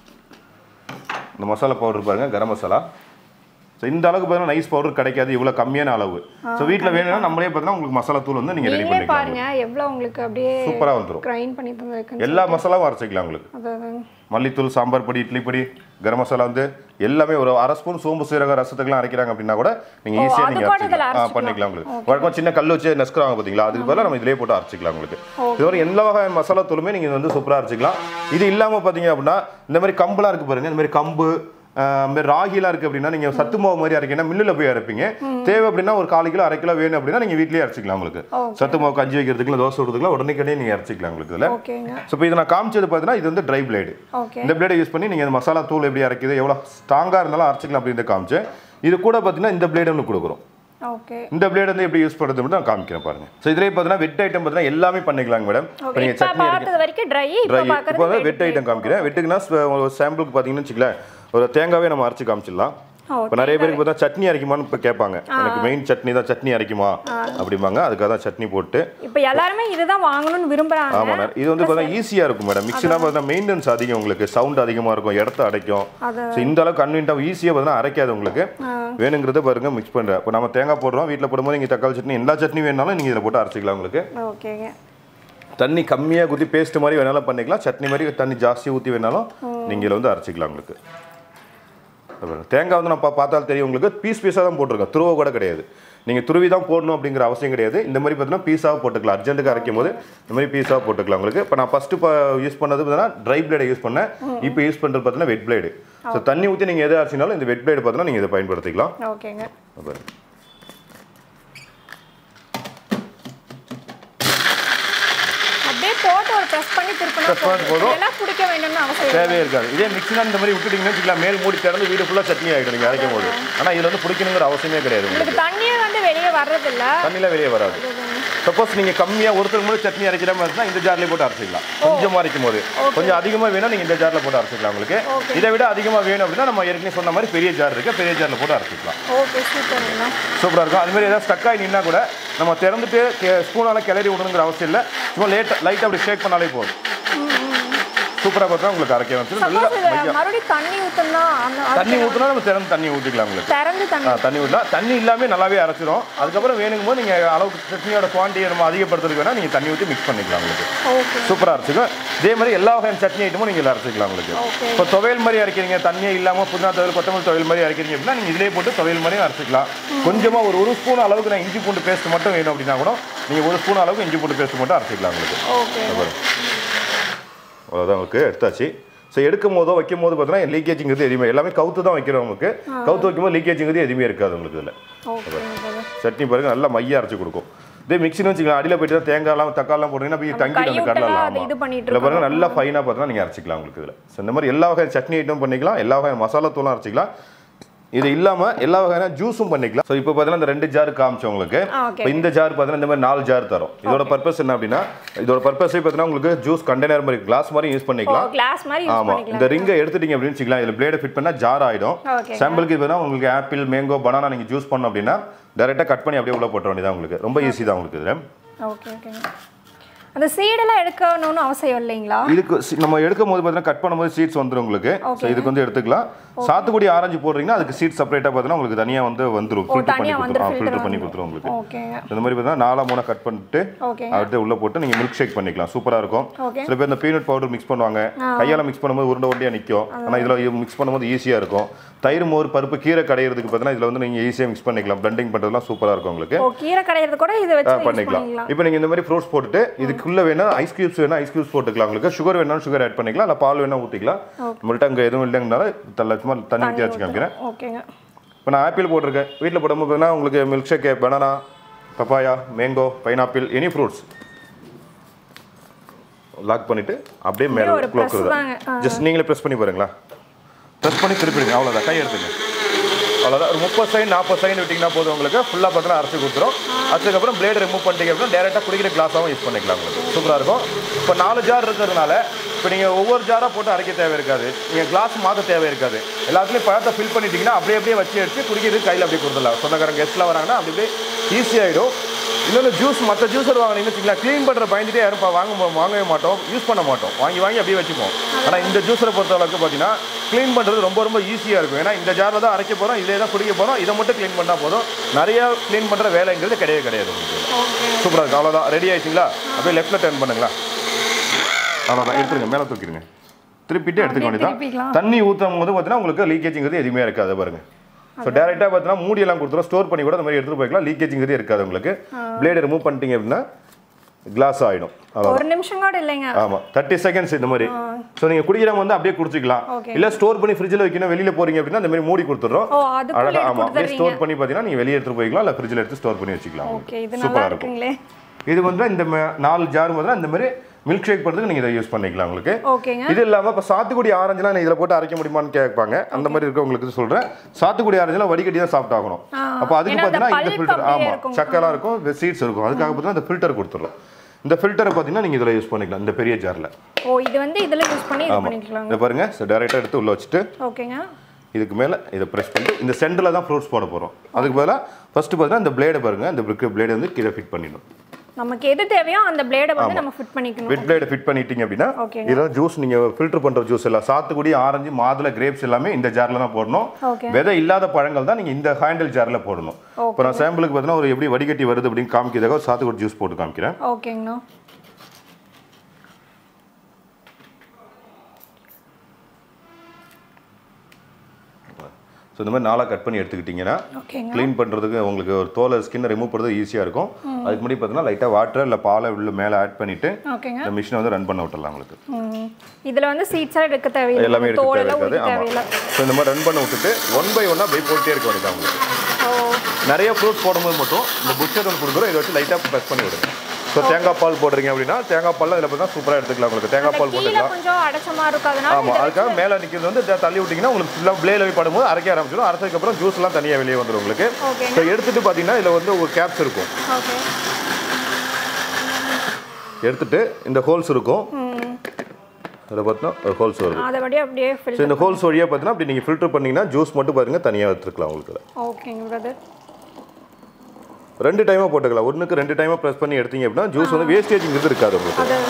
இந்த மசாலா பவுடர் பாருங்க கரம் மசாலா ஸோ இந்த அளவுக்கு பார்த்தீங்கன்னா நைஸ் பவுடர் கிடைக்காது இவ்வளோ கம்மியான அளவு ஸோ வீட்டில் வேணும்னா நம்மளே பார்த்தீங்கன்னா உங்களுக்கு மசாலா தூள் வந்து நீங்கள் ரெடி நீங்களே பண்ணிக்கலாம் பாருங்க எவ்வளவு உங்களுக்கு அப்படியே சூப்பராக வந்துடும் கிரைண்ட் பண்ணி தந்திருக்கு எல்லா மசாலாவும் அரைச்சிக்கலாம் உங்களுக்கு அதான் மல்லித்தூள் சாம்பார் பொடி இட்லி பொடி கரம் மசாலா வந்து எல்லாமே ஒரு அரை ஸ்பூன் சோம்பு சீரகம் ரசத்துக்குலாம் அரைக்கிறாங்க அப்படின்னா கூட நீங்கள் ஓ, ஈஸியாக அது நீங்கள் கூட இதுல அரைச்சிக்கலாம் ஆ அரைச்சிக்கலாம். பண்ணிக்கலாம் உங்களுக்கு வழக்கமாக சின்ன கல் வச்சு நெஸ்கிறாங்க பார்த்தீங்களா அதுக்கு பதிலாக நம்ம இதிலே போட்டு அரைச்சிக்கலாம் உங்களுக்கு இது வரை எல்லா வகையான மசாலா தூளுமே நீங்கள் வந்து சூப்பராக அரைச்சிக்கலாம் இது இல்லாமல் பார்த்தீங்க அப்படின்னா இந்த மாதிரி கம்புலாம் இருக்கு பாருங்க இந்த மாதிரி கம்பு ஆஹ், இந்த மாதிரி ராகிலாம் இருக்கு அப்படின்னா நீங்க சத்து மாவு மாதிரி அரைக்கணும் மில்லில் போய் அரைப்பீங்க தேவை அப்படின்னா ஒரு கால் கிலோ அரை கிலோ வேணும் அப்படின்னா நீங்க வீட்லயே அரைச்சிக்கலாம் உங்களுக்கு Okay. சத்து மாவு கஞ்சி வைக்கிறதுக்குலாம் தோசை விடுறதுக்குலாம் உடனே கடையே நீங்க அரைச்சிக்கலாம் உங்களுக்கு இதில் ஓகேங்க ஸோ இப்போ இது நான் காமிச்சது பார்த்தீங்கன்னா இது வந்து ட்ரை பிளேடு ஓகே இந்த பிளேடை யூஸ் பண்ணி நீங்கள் இந்த மசாலா தூள் எப்படி அரைக்குது எவ்வளோ ஸ்ட்ராங்காக இருந்தாலும் அரைச்சிக்கலாம் அப்படின்னு காமிச்சேன் இது கூட பார்த்தீங்கன்னா இந்த பிளேடு ஒன்று கொடுக்குறோம் ஓகே இந்த பிளேடு வந்து எப்படி யூஸ் பண்ணுறது மட்டும் நான் காமிக்கிறேன் பாருங்க ஸோ இதிலே பார்த்தீங்கன்னா வெட் ஐட்டம் பார்த்தீங்கன்னா எல்லாமே பண்ணிக்கலாங்க மேடம் இப்போ ஓகே நீங்கள் இப்ப சட்னி அரைக்க பார்த்தது வரைக்கும் ட்ரை இப்போ ட்ரை இப்போ பார்க்கறது வந்து வெட் ஐட்டம் காமிக்கிறேன் வெட்டுக்குன்னா ஸ்வ- ஒரு சாம்பிளுக்கு பார்த்தீங்கன்னு வச்சுக்கலேன் ஒரு தேங்காவே நம்ம அரைச்சு காமிச்சிடலாம் ஓ, இப்போ நிறைய பேருக்கு பார்த்தா சட்னி அரைக்குமான்னு இப்போ கேட்பாங்க எனக்கு மெயின் சட்னி தான் சட்னி அரைக்குமா அப்படிம்பாங்க அதுக்காக தான் சட்னி போட்டு இப்போ எல்லாருமே இதுதான் வாங்கணும்னு விரும்புறாங்க ஆமாம் மேடம் இது வந்து பார்த்தா ஈஸியாக இருக்கும் மேடம் மிக்சினா பார்த்தா மெயின்டெனன்ஸ் அதிகம் உங்களுக்கு சவுண்ட் அதிகமாக இருக்கும் இடத்த அடைக்கும் அது ஸோ இந்த அளவுக்கு கன்வீனியாக ஈஸியாக பார்த்தா அரைக்காது உங்களுக்கு வேணுங்கிறத பாருங்க மிக்ஸ் பண்ணுறேன் இப்போ நம்ம தேங்காய் போடுறோம் வீட்டில் போடும்போது இங்கே தக்காளி சட்னி எல்லா சட்னி வேணாலும் நீங்கள் இதில் போட்டு அரைச்சிக்கலாம் உங்களுக்கு ஓகேங்க தண்ணி கம்மியாக ஊற்றி பேஸ்ட் மாதிரி வேணாலும் பண்ணிக்கலாம் சட்னி மாதிரி தண்ணி ஜாஸ்தியாக ஊற்றி வேணாலும் நீங்கள் இதில் வந்து அரைச்சிக்கலாம் உங்களுக்கு அது பாருங்க. தேங்காய் வந்து நான் பா- பார்த்தாலும் தெரியும் உங்களுக்கு பீஸ் பீஸாக தான் போட்டிருக்கேன் துருவ கூட கிடையாது நீங்கள் துருவி தான் போடணும் அப்படிங்கிற அவசியம் கிடையாது இந்த மாதிரி பார்த்தீங்கன்னா பீஸாக போட்டுக்கலாம் அர்ஜென்ட்டுக்கு அரைக்கும் போது இந்த மாதிரி பீஸாக போட்டுக்கலாம் உங்களுக்கு இப்போ நான் ஃபஸ்ட்டு இப்போ யூஸ் பண்ணது பார்த்தீங்கன்னா ட்ரை பிளேடை யூஸ் பண்ணேன் இப்போ யூஸ் பண்ணுறது பார்த்தீங்கன்னா வெட் பிளேடு ஸோ தண்ணி ஊற்றி நீங்கள் எதை அரைச்சினாலும் இந்த வெட் பிளேடு பார்த்தீங்கன்னா நீங்கள் இதை பயன்படுத்திக்கலாம் ஓகேங்க அது பாருங்க. அப்படியே போட்டு ஒரு ப்ரெஸ் பண்ணி திருப்பினா Press பண்ணா போதும். எல்லாம் குடிக்க வேண்டும்னு அவசியம் இல்லை. தேவையே இருக்காது இதே மிக்சினா இந்த மாதிரி விட்டுட்டீங்கன்னா வச்சுக்கலாம் மேல் மூடி திறந்து வீடு ஃபுல்லாக சட்னி ஆகிடும் நீங்கள் அரைக்கும் போது ஆனால் இதில் வந்து பிடிக்கணுங்கிற அவசியமே கிடையாது உங்களுக்கு உங்களுக்கு தண்ணியே வந்து வெளியே வர்றதில்ல தண்ணியில் வெளியே வராது சப்போஸ் நீங்கள் கம்மியாக ஒருத்தர் மட்டும் சட்னி அரைக்கிற மாதிரி இருந்தால் இந்த ஜார்லேயே போட்டு அரைச்சிக்கலாம் கொஞ்சமாக அரைக்கும் போது கொஞ்சம் அதிகமாக வேணும் நீங்கள் இந்த ஜாரில் போட்டு அரைச்சிக்கலாம் உங்களுக்கு இதை விட அதிகமாக வேணும் அப்படின்னா நம்ம ஏற்கனவே சொன்ன மாதிரி பெரிய ஜார் இருக்குது பெரிய ஜாரில் போட்டு அரைச்சிக்கலாம் ஓகே சூப்பர்ண்ணா சூப்பராக இருக்கும் அது மாதிரி ஏதாவது ஸ்டக் ஆகி நின்னா கூட நம்ம திறந்துட்டு ஸ்பூனால் கிளறி விடணுங்கிற அவசியம் இல்லை சும்மா லேட் லைட்டாக அப்படி ஷேக் பண்ணாலே போதும் சூப்பராக பார்த்தா உங்களுக்கு அரைக்க வந்துடும் நல்லா சப்போஸ் இது மறுபடியும் தண்ணி ஊத்தணும்னா அந்த அது தண்ணி ஊற்றினா நம்ம திறந்து தண்ணி ஊற்றிக்கலாம் உங்களுக்கு திறந்து தண்ணி ஆ, தண்ணி ஊற்றலாம் தண்ணி இல்லாமல் நல்லாவே அரைச்சிரும் அதுக்கப்புறம் வேணுங்கும் போது நீங்கள் அளவுக்கு சட்னியோட குவான்டிட்டி நம்ம அதிகப்படுத்துறதுக்கு வேணால் நீங்கள் தண்ணி ஊற்றி மிக்ஸ் பண்ணிக்கலாம் உங்களுக்கு ஓகே சூப்பராக அரைச்சிக்கும் இதே மாதிரி எல்லா வகையான சட்னி ஐட்டமும் நீங்கள் இதில் அரைச்சிக்கலாம் உங்களுக்கு Okay. இப்போ துவையல் மாதிரி அரைக்கிறீங்க தண்ணியே இல்லாமல் புதினா துவையல் கொத்தமல்லி துவையல் மாதிரி அரைக்கிறீங்க அப்படின்னா நீங்கள் இதிலே போட்டு துவையல் மாதிரி அரைச்சிக்கலாம் கொஞ்சமாக ஒரு ஒரு ஸ்பூன் அளவுக்கு நான் இஞ்சி பூண்டு பேஸ்ட் மட்டும் வேணும் அப்படின்னா கூட நீங்கள் ஒரு ஸ்பூன் அளவுக்கு இஞ்சி பூண்டு பேஸ்ட் மட்டும் அரைச்சிக்கலாம் உங்களுக்கு ஓகே அவ்வளோதான் உங்களுக்கு எடுத்தாச்சு ஸோ எடுக்கும் போதோ வைக்கும் போது பார்த்தீங்கன்னா லீக்கேஜிங்கிறது எதுவுமே எல்லாமே கவுத்து தான் வைக்கிறோம் உங்களுக்கு கவுத்து வைக்கும்போது லீக்கேஜிங்கிறது எதுவுமே இருக்காது உங்களுக்கு இதில் ஓகேங்க பிரதர் சட்னி பாருங்க நல்லா மையா அரைச்சு கொடுக்கும் இதே மிக்சின்னு வச்சுக்கலாம் அடியில் போயிட்டு தான் தேங்காய்லாம் தக்காளிலாம் போட்டீங்கன்னா போய் தங்கிட்டு அந்த கைவிட்டெல்லாம் கடலாம் அது இது பண்ணிட்டு இதில் பாருங்க நல்லா ஃபைனாக பார்த்தீங்கன்னா நீங்கள் அரைச்சிக்கலாம் உங்களுக்கு இதில் ஸோ இந்த மாதிரி எல்லா வகை சட்னி ஐட்டம் பண்ணிக்கலாம் எல்லா வகை மசாலா தூளும் அரைச்சிக்கலாம் இது இல்லாமல் எல்லா வகையான ஜூஸும் பண்ணிக்கலாம் ஸோ இப்போ பார்த்தீங்கன்னா இந்த ரெண்டு ஜார் காமிச்சோம் உங்களுக்கு ஆ, okay. இப்போ இந்த ஜார் பார்த்தீங்கன்னா இந்த மாதிரி நாலு ஜார் தரும் இதோட பர்பஸ் என்ன அப்படின்னா இதோட பர்பஸே பார்த்தீங்கன்னா உங்களுக்கு ஜூஸ் கண்டெய்னர் மாதிரி கிளாஸ் மாதிரி யூஸ் ஓ பண்ணிக்கலாம் கிளாஸ் மாதிரி யூஸ் ஆமா பண்ணிக்கலாம் இந்த ரிங்கை எடுத்துட்டீங்க அப்படின்னு வச்சுக்கலாம் இதில் பிளேடை ஃபிட் பண்ணா ஜார் ஆயிடும் Okay. சாம்பிளுக்கு இப்போ உங்களுக்கு ஆப்பிள் மேங்கோ பனானா நீங்க ஜூஸ் பண்ணோம் அப்படின்னா டைரெக்டாக கட் பண்ணி அப்படியே உள்ள போட்ட வேண்டியதான் உங்களுக்கு ரொம்ப ஈஸி தான் உங்களுக்கு இதில் ஓகே ஓகேங்க அந்த சீடெல்லாம் எடுக்கணும்னு அவசியம் இல்லைங்களா இதுக்கு சி- நம்ம எடுக்கும் போது பார்த்தீங்கன்னா கட் பண்ணும்போது சீட்ஸ் வந்துடும் உங்களுக்கு ஸோ இதுக்கு வந்து எடுத்துக்கலாம் சாத்துக்குடி ஆரஞ்சு போடுறீங்கன்னா அதுக்கு சீட் செப்பரேட்டாக பார்த்தீங்கன்னா உங்களுக்கு தனியாக வந்து வந்துடும் ஃபில்டர் பண்ணி தனியா வந்து கொடுத்துரும் filter ஃபில்டர் பண்ணி வந்துரும். கொடுத்துரும் உங்களுக்கு ஓகேங்க இந்த மாதிரி பார்த்தீங்கன்னா நாலா மூணா கட் பண்ணிட்டு ஓகே அடுத்து உள்ள போட்டு நீங்க மில்க் ஷேக் பண்ணிக்கலாம் சூப்பரா இருக்கும் Okay. சில பேர் இந்த பீனட் பவுடர் மிக்ஸ் பண்ணுவாங்க கையால மிக்ஸ் பண்ணும்போது உருண்டை உருண்டையா நிக்கும் ஆனா இதுல மிக்ஸ் பண்ணும்போது ஈஸியா இருக்கும் தயிர் மோர் பருப்பு கீரை கடையிறதுக்கு பார்த்தீங்கன்னா இதுல வந்து நீங்க ஈஸியா மிக்ஸ் பண்ணிக்கலாம் பிளண்டிங் பண்றதுலாம் சூப்பரா இருக்கும் உங்களுக்கு ஓ கீரை கடையிறது கூட இதை வச்சு யூஸ் பண்ணிக்கலாம் பண்ணிக்கலாம் இப்போ நீங்க இந்த மாதிரி ஃப்ரூட்ஸ் போட்டுட்டு இதுக்குள்ள வேணா ஐஸ் கியூப்ஸ் வேணா ஐஸ் கியூப்ஸ் போட்டுக்கலாம் உங்களுக்கு சுகர் வேணாலும் சுகர் ஆட் பண்ணிக்கலாம் இல்ல பால் வேணா ஊத்திக்கலாம் நம்மள்ட்ட அங்க எதுவும் இல்லைங்கனால தள்ள சும்மா தண்ணி ஊற்றி வச்சு காமிக்கிறேன் ஓகேங்க இப்போ நான் ஆப்பிள் போட்டிருக்கேன் வீட்டில் போடும்போது பார்த்தீங்கன்னா உங்களுக்கு milk shake banana papaya mango pineapple any fruits lock பண்ணிட்டு அப்படியே மேலே ஒரு க்ளோக் press தாங்க. ஆ. ஜஸ்ட் நீங்களே ப்ரெஸ் பண்ணி பாருங்களா ப்ரெஸ் பண்ணி திருப்பிடுங்க அவ்வளோதான் கை எடுத்துங்க அவ்வளோதான் ஒரு முப்பது செகண்ட் நாற்பது செகண்ட் விட்டிங்கன்னா போதும் உங்களுக்கு ஃபுல்லாக பார்த்தீங்கன்னா அரைச்சி கொடுத்துரும் அதுக்கப்புறம் பிளேட் ரிமூவ் பண்ணிட்டீங்க அப்படின்னா டேரெக்டாக குடிக்கிற கிளாஸாகவும் யூஸ் பண்ணிக்கலாம் உங்களுக்கு சூப்பராக இருக்கும் இப்போ நாலு ஜார் இருக்கிறதுனால இப்போ நீங்கள் ஒவ்வொரு ஜாராக போட்டு அரைக்க தேவை இருக்காது நீங்கள் கிளாஸ் மாற்ற தேவை இருக்காது எல்லாத்துலேயும் பழத்தை ஃபில் பண்ணிட்டீங்கன்னா அப்படியே அப்படியே வச்சு எடுத்து குடிக்கிறது கையில் அப்படியே கொடுத்துடலாம் சொந்தக்காரங்க கெஸ்ட்லாம் வராங்கன்னா அப்படி அப்படியே ஈஸியாகிடும் இன்னொன்று ஜூஸ் மற்ற ஜூஸர் வாங்கினீங்கன்னு வச்சுக்கலாம் க்ளீன் பண்ணுற பயந்துட்டே யாரும் பா- வாங்க மோ- வாங்கவே மாட்டோம் யூஸ் பண்ண மாட்டோம் வாங்கி வாங்கி அப்படியே வச்சுப்போம் ஆனால் இந்த ஜூஸரை பொறுத்த அளவுக்கு பார்த்தீங்கன்னா க்ளீன் பண்ணுறது ரொம்ப ரொம்ப ஈஸியாக இருக்கும் ஏன்னா இந்த ஜாரில் தான் அரைக்க போகிறோம் இதே தான் குடிக்க போகிறோம் இதை மட்டும் க்ளீன் பண்ணால் போதும் நிறைய க்ளீன் பண்ணுற வேலைங்கிறது கிடையவே கிடையாது உங்களுக்கு ஓகே சூப்பராக இருக்கும் அவ்வளோதான் ரெடி ஆயிடுச்சுங்களா அப்படியே லெஃப்ட்டில் டர்ன் பண்ணுங்களா அவ்வளோதான் எடுத்துருங்க மேலே தூக்கிடுங்க திருப்பிட்டு எடுத்துக்க வேண்டியதான் திருப்பிக்கலாம். தண்ணி ஊற்றும் போது பார்த்தீங்கன்னா உங்களுக்கு லீக்கேஜிங்கிறது எதுவுமே இருக்காது பாருங்க ஸோ டேரெக்டாக பார்த்தீங்கன்னா மூடியெல்லாம் கொடுத்துரும் ஸ்டோர் பண்ணி கூட இந்த மாதிரி எடுத்துகிட்டு போய்க்கலாம் லீக்கேஜிங்கிறதே இருக்காது உங்களுக்கு பிளேடு ரிமூவ் பண்ணிட்டீங்க அப்படின்னா கிளாஸ் ஆகிடும் அவ்வளோ ஒரு நிமிஷம் கூட இல்லைங்க ஆமாம் தேர்ட்டி செகண்ட்ஸ் இந்த மாதிரி ஸோ நீங்கள் குடிக்கிறவங்க வந்து அப்படியே குடிச்சிக்கலாம் Okay. இல்லை ஸ்டோர் பண்ணி ஃப்ரிட்ஜில் வைக்கணும் வெளியில் போறீங்க அப்படின்னா இந்த மாதிரி மூடி கொடுத்துட்றோம் ஓ அது அழகாக ஆமாம் அப்படியே கொடுத்துறீங்க ஸ்டோர் பண்ணி பார்த்தீங்கன்னா நீங்கள் வெளியே எடுத்துகிட்டு போய்க்கலாம் இல்லை ஃப்ரிட்ஜில் எடுத்து ஸ்டோர் பண்ணி வச்சுக்கலாம் ஓகே இது நல்லா சூப்பராக இருக்கும் இருக்குங்களே இது வந்து இந்த ம- நாலு ஜார் மாதிரி இந்த மாதிரி மில்க் ஷேக் பண்ணுறதுக்கு நீங்கள் இதை யூஸ் பண்ணிக்கலாம் உங்களுக்கு ஓகேங்க இது இல்லாமல் இப்போ சாத்துக்குடி ஆரஞ்சுலாம் நான் இதில் போட்டு அரைக்க முடியுமான்னு கேட்பாங்க அந்த மாதிரி இருக்கவங்களுக்கு சொல்கிறேன் சாத்துக்குடி ஆரஞ்சுலாம் வடிகட்டி தான் சாப்பிட்டு ஆகணும் ஆ, அப்போ அதுக்கு ஏன்னா அந்த பார்த்தீங்கன்னா இந்த pulp ஃபில்டர் அப்படியே ஆமாம் இருக்கும். சக்கரெலாம் இருக்கும் சீட்ஸ் இருக்கும் அதுக்காக பார்த்தீங்கன்னா இந்த ஃபில்டர் கொடுத்துரும் இந்த ஃபில்டரை பார்த்தீங்கன்னா நீங்கள் இதில் யூஸ் பண்ணிக்கலாம் இந்த பெரிய ஜாரில் ஓ இது வந்து இதில் யூஸ் பண்ணி இது ஆமாம் பண்ணிக்கலாங்க இதை பாருங்க ஸோ டேரெக்டாக எடுத்து உள்ளே வச்சுட்டு ஓகேங்க இதுக்கு மேலே இதை ப்ரெஸ் பண்ணிட்டு இந்த சென்டரில் தான் ஃப்ரூட்ஸ் போட போகிறோம் அதுக்கு பதிலாக ஃபஸ்ட்டு பார்த்தீங்கன்னா இந்த பிளேடை பாருங்க இந்த பிளேடை வந்து கீழே ஃபிட் பண்ணிடணும் நமக்கு எது தேவையோ அந்த பிளேடை வந்து நம்ம ஃபிட் பண்ணிக்கணும் வெட் பிளேடை ஃபிட் பண்ணிட்டீங்க அப்படின்னா Okay. இதெல்லாம் ஜூஸ் நீங்கள் ஃபில்டர் பண்ணுற ஜூஸ் எல்லாம் சாத்துக்குடி ஆரஞ்சு மாதுளை கிரேப்ஸ் எல்லாமே இந்த ஜாரில் தான் போடணும் ஓகே விதை இல்லாத பழங்கள் தான் நீங்கள் இந்த ஹேண்டில் ஜாரில் போடணும் இப்போ நான் சாம்பிளுக்கு பார்த்தீங்கன்னா ஒரு எப்படி வடிகட்டி வருது அப்படின்னு காமிக்கிறதுக்காக ஒரு சாத்துக்குடி ஜூஸ் போட்டு காமிக்கிறேன் ஓகேங்கண்ணா ஸோ இந்த மாதிரி நாளாக கட் பண்ணி எடுத்துக்கிட்டிங்கன்னா ஓகேங்க க்ளீன் பண்ணுறதுக்கு உங்களுக்கு ஒரு தோலை ஸ்கின்னை ரிமூவ் பண்ணுறது ஈஸியாக இருக்கும் அதுக்கு முன்னாடி பார்த்தீங்கன்னா லைட்டாக வாட்டர் இல்லை பாலை உள்ள மேலே ஆட் பண்ணிவிட்டு ஓகேங்க இந்த மிஷினை வந்து ரன் பண்ண விட்டுறலாம் உங்களுக்கு ம். இதுல வந்து சீட்ஸாக எடுக்க தேவையில்லை எல்லாமே எடுக்க தோலெல்லாம் தேவையிருக்காது உரிக்க ஆமாம் தேவையில்லை ஸோ இந்த மாதிரி ரன் பண்ண விட்டுட்டு ஒன் பை ஒன்னாக அப்படியே போட்டே இருக்க வேண்டியது உங்களுக்கு ஓ நிறைய ஃப்ரூட்ஸ் போடும்போது மட்டும் இந்த புஷ்ஷர் ஒன்று கொடுக்குறோம் இதை வச்சு லைட்டாக ப்ரெஸ் பண்ணி விடுங்க ஸோ தேங்காய் பால் போடுறீங்க அப்படின்னா தேங்காய் பால் இதில் பார்த்தா சூப்பராக எடுத்துக்கலாம் உங்களுக்கு தேங்காய் பால் கீழே போட்டுக்கலாம் கொஞ்சம் அடைச்ச மாதிரி இருக்கும் அதனால ஆமாம் அதுக்காக மேலே நிற்கிறது வந்து இதை தள்ளி விட்டிங்கன்னா உங்களுக்கு ஃபுல்லாக பிளேல போய் படும்போது அரைக்க ஆரம்பிச்சிடும் அரைச்சதுக்கப்புறம் ஜூஸ்லாம் தனியாக வெளியே வந்துடும் உங்களுக்கு ஓகே ஸோ எடுத்துட்டு பார்த்தீங்கன்னா இதில் வந்து ஒரு கேப்ஸ் இருக்கும் ஓகே எடுத்துட்டு இந்த ஹோல்ஸ் இருக்கும் ம் அதில் பார்த்தீங்கன்னா ஒரு ஹோல்ஸ் வருது அதை அப்படியே அப்படியே ஸோ ஃபில் இந்த ஹோல்ஸ் வழியாக பார்த்தீங்கன்னா அப்படி நீங்கள் ஃபில்டர் பண்ணீங்கன்னா ஜூஸ் மட்டும் பாருங்க தனியாக எடுத்துக்கலாம் உங்களுக்கு ஓகேங்க பிரதர் ரெண்டு டைமாக போட்டுக்கலாம் ஒன்றுக்கு ரெண்டு டைமாக ப்ரெஸ் பண்ணி எடுத்தீங்க அப்படின்னா ஜூஸ் வந்து வேஸ்டேஜிங்கிறது இருக்காது உங்களுக்கு அது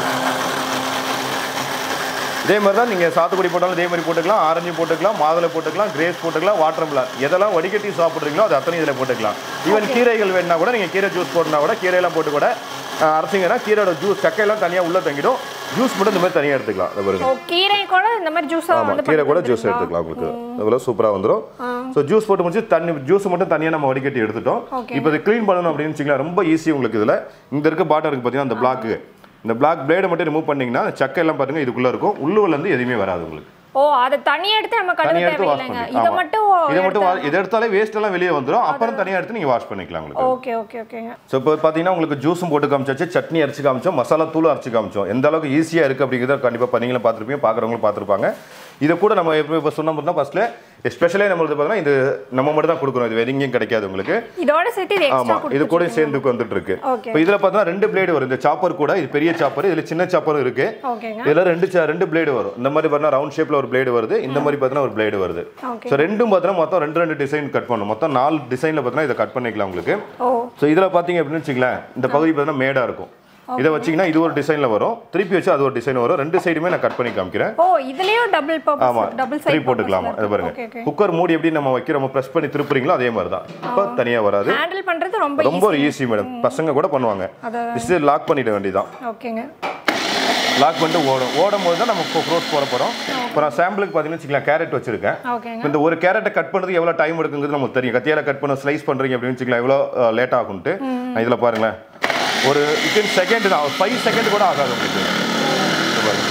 இதே மாதிரி தான் நீங்கள் சாத்துக்குடி போட்டாலும் இதே மாதிரி போட்டுக்கலாம் ஆரஞ்சு போட்டுக்கலாம் மாதுளை போட்டுக்கலாம் கிரேப்ஸ் போட்டுக்கலாம் வாட்டர் மிலான் எதெல்லாம் வடிகட்டி சாப்பிட்றீங்களோ அது அத்தனை இதில் போட்டுக்கலாம் ஈவன் கீரைகள் வேணுனா கூட நீங்கள் கீரை ஜூஸ் போட்டுனா கூட கீரையெல்லாம் போட்டு கூட அஹ், அரைச்சிங்கன்னா கீரையோட ஜூஸ் சக்கையெல்லாம் தனியாக உள்ளே தங்கிடும் ஜூஸ் மட்டும் இந்த மாதிரி தனியாக எடுத்துக்கலாம் இந்த பாருங்க ஓ கீரை கூட இந்த மாதிரி ஜூஸாக ஆமாம் வந்து கீரை கூட பண்ணி ஜூஸ் எடுத்துக்கலாம் உங்களுக்கு இவ்வளோ சூப்பராக வந்துடும் ஸோ ஜூஸ் போட்டு முடிச்சு தண்ணி ஜூஸ் மட்டும் தனியாக நம்ம வடிகட்டி எடுத்துட்டோம் Okay. இப்போ இது க்ளீன் பண்ணணும் அப்படின்னு வச்சுக்கலாம் ரொம்ப ஈஸி உங்களுக்கு இதில் இந்த இருக்க பாட்டம் இருக்குது பார்த்தீங்கன்னா அந்த பிளாக்கு இந்த பிளாக் பிளேடை மட்டும் ரிமூவ் பண்ணீங்கன்னா சக்கை எல்லாம் பாருங்க இதுக்குள்ள இருக்கும் உள்ளுல இருந்து எதுவுமே வராது உங்களுக்கு ஓ அதை தனியா எடுத்து நம்ம கழுவ தனியா எடுத்து வாஷ் தேவையில்லைங்க பண்ணி இதை ஆமா. மட்டும் இதை மட்டும் வா- இதை எடுத்தாலே வேஸ்ட் எல்லாம் வெளியே வந்துரும் அப்புறம் தனியா எடுத்து நீங்க வாஷ் பண்ணிக்கலாம் உங்களுக்கு ஓகே ஓகே ஓகேங்க ஸோ இப்போ பார்த்தீங்கன்னா உங்களுக்கு ஜூஸும் போட்டு காமிச்சாச்சு சட்னி அரைச்சு காமிச்சோம் மசாலா தூளும் அரைச்சு காமிச்சோம் எந்த அளவுக்கு ஈஸியாக இருக்குது அப்படிங்கிறத கண்டிப்பாக பண்ணீங்களும் பார்த்துருப்பீங்க பார்க்குறவங்களும் பார்த்துருப்பாங்க இதை கூட நம்ம எப்போ இப்போ சொன்ன மாதிரி தான் ஃபஸ்ட்டில் எஸ்பெஷலே நம்மளுக்கு பார்த்தீங்கன்னா இது நம்ம மட்டும் தான் கொடுக்குறோம் இது வேற எங்கேயும் கிடைக்காது உங்களுக்கு இதோட சேர்த்து இது எக்ஸ்ட்ரா ஆமா இது கூட சேர்ந்து வந்துட்டு இருக்கு Okay. இப்போ இதுல பார்த்தா ரெண்டு பிளேடு வரும் இந்த சாப்பர் கூட இது பெரிய சாப்பர் இதுல சின்ன சாப்பரும் இருக்கு ஓகேங்க இதுல ரெண்டு cha- ரெண்டு பிளேடு வரும் இந்த மாதிரி பார்த்தா ரவுண்ட் ஷேப்ல ஒரு பிளேடு வருது இந்த மாதிரி பார்த்தா ஒரு பிளேடு வருது ஓகே ஸோ ரெண்டும் பார்த்தா மொத்தம் ரெண்டு ரெண்டு டிசைன் கட் பண்ணணும் மொத்தம் நாலு டிசைன்ல பார்த்தா இதை கட் பண்ணிக்கலாம் உங்களுக்கு ஓ ஸோ இதில் பார்த்தீங்க அப்படின்னு வச்சுங்களேன் இந்த பகுதி பார்த்தீங்கன்னா மேடாக இருக்கும் இதை வச்சீங்கன்னா இது ஒரு டிசைனில் வரும் திருப்பி வச்சு அது ஒரு டிசைன் வரும் ரெண்டு சைடுமே நான் கட் பண்ணி காமிக்கிறேன் ஓ இதுலயும் டபுள் பர்பஸ் ஆமாம் டபுள் த்ரீ சைடு போட்டுக்கலாமா இதை பாருங்க ஓகே ஓகே குக்கர் மூடி எப்படி நம்ம வைக்கிறோமோ ப்ரெஸ் பண்ணி திருப்புறீங்களோ அதே மாதிரி தான் இப்போ தனியாக வராது ஹேண்டில் பண்றது ரொம்ப ரொம்ப ஒரு ஈஸி மேடம் பசங்க கூட பண்ணுவாங்க அதான். ஜஸ்ட் லாக் பண்ணிட வேண்டியதான் ஓகேங்க லாக் பண்ணிட்டு ஓடும் ஓடும் போது தான் நம்ம ஃப்ரோஸ் போட போகிறோம் இப்போ நான் சாம்பிளுக்கு பார்த்தீங்கன்னா வச்சுக்கலாம் கேரட் வச்சிருக்கேன் ஓகேங்க இப்ப இந்த ஒரு கேரட்டை கட் பண்ணுறதுக்கு எவ்வளோ டைம் எடுக்குங்கிறது நமக்கு தெரியும் கத்தியால கட் பண்ண ஸ்லைஸ் பண்ணுறீங்க அப்படின்னு வச்சுக்கலாம் எவ்வளோ லேட் ஆகும்ட்டு நான் இதில் பாருங்களேன் ஒரு வித்தின் செகண்ட் தான் ஃபைவ் செகண்ட் கூட ஆகாது உங்களுக்கு இது பாருங்க.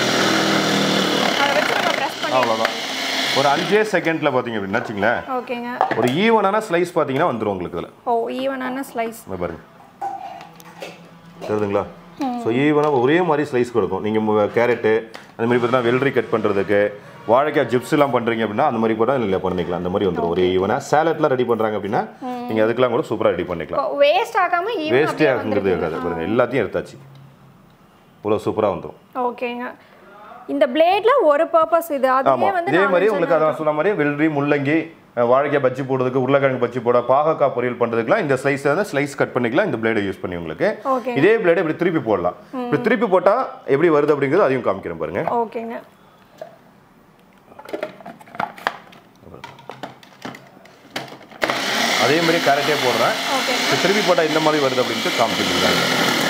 அதை வச்சு நம்ம பிரஸ் பண்ணி அவ்வளோதான் ஒரு அஞ்சே செகண்டில் பார்த்தீங்க அப்படின்னா வச்சுங்களேன் ஓகேங்க ஒரு ஈவனான ஸ்லைஸ் பார்த்தீங்கன்னா வந்துடும் உங்களுக்கு இதில் ஓ ஈவனான ஸ்லைஸ் இதை பாருங்க தெரியுதுங்களா ஸோ ஈவனாக ஒரே மாதிரி ஸ்லைஸ் கொடுக்கும் நீங்கள் கேரட்டு அந்த மாதிரி பார்த்தீங்கன்னா வெள்ளரி கட் பண்ணுறதுக்கு வாழைக்காய் ஜிப்ஸ் எல்லாம் பண்ணுறீங்க அப்படின்னா அந்த மாதிரி கூட இல்லை பண்ணிக்கலாம் அந்த மாதிரி வந்துடும் ஒரே ஈவனாக சேலட்லாம் ரெடி பண்ணுறாங்க அப்படின்னா நீங்கள் அதுக்கெல்லாம் கூட சூப்பராக ரெடி பண்ணிக்கலாம் வேஸ்ட் ஆகாம ஈவன் வேஸ்ட்டே ஆகுங்கிறது இருக்காது பாருங்க எல்லாத்தையும் எடுத்தாச்சு இவ்வளோ சூப்பராக வந்துடும் ஓகேங்க இந்த பிளேட்ல ஒரு பர்பஸ் இது அதுவே ஆமாம் வந்து இதே மாதிரி உங்களுக்கு அதான் சொன்ன மாதிரி வெள்ளரி முள்ளங்கி அஹ், வாழைக்காய் பஜ்ஜி போடுறதுக்கு உருளைக்கிழங்கு பஜ்ஜி போட பாகக்காய் பொரியல் பண்ணுறதுக்குலாம் இந்த ஸ்லைஸ் வந்து ஸ்லைஸ் கட் பண்ணிக்கலாம் இந்த பிளேடை யூஸ் பண்ணி உங்களுக்கு ஓகே இதே பிளேடை இப்படி திருப்பி போடலாம் இப்படி திருப்பி போட்டால் எப்படி வருது அப்படிங்கிறது அதையும் காமிக்கிறேன் பாருங்க ஓகேங்க அதே மாதிரி கேரட்டே போடுறேன் ஓகே இப்ப திருப்பி போட்டால் இந்த மாதிரி வருது அப்படின்ட்டு காமிச்சிருக்காங்க